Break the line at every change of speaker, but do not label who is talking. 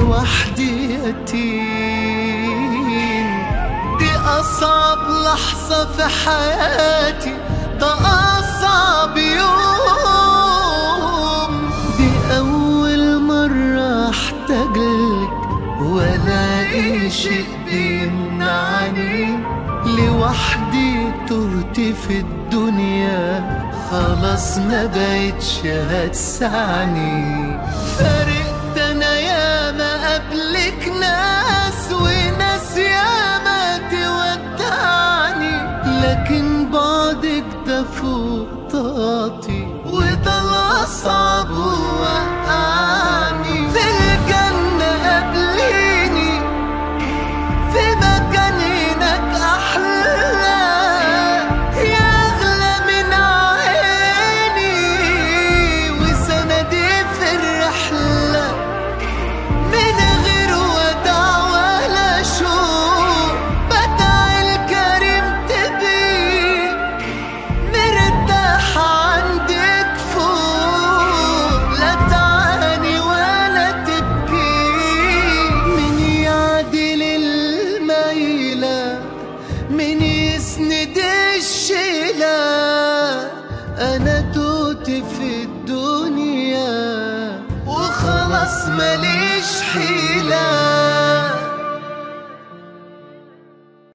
لوحدي يتيم دي أصعب لحظة في حياتي ده أصعب يوم دي أول مرة أحتاجلك وألاقي شيء بيمنعني لوحدي تهت في الدنيا خلاص ما بقتش هتسعني فارقت انا ياما قبلك ناس وناس ياما تودعني لكن بعدك ده فوق طاقتي وده الاصعب وقعني في الجنة قبليني في مكان هناك أحلى يا أغلى من عيني وسندي في الرحلة من غير وداع ولا شوق بدع الكريم تبي مرتاح عندك فوق لا تعاني ولا تبكي من يعدل الميلة من يسند الشيلة أنا توت في الدنيا وخلاص ماليش حيلة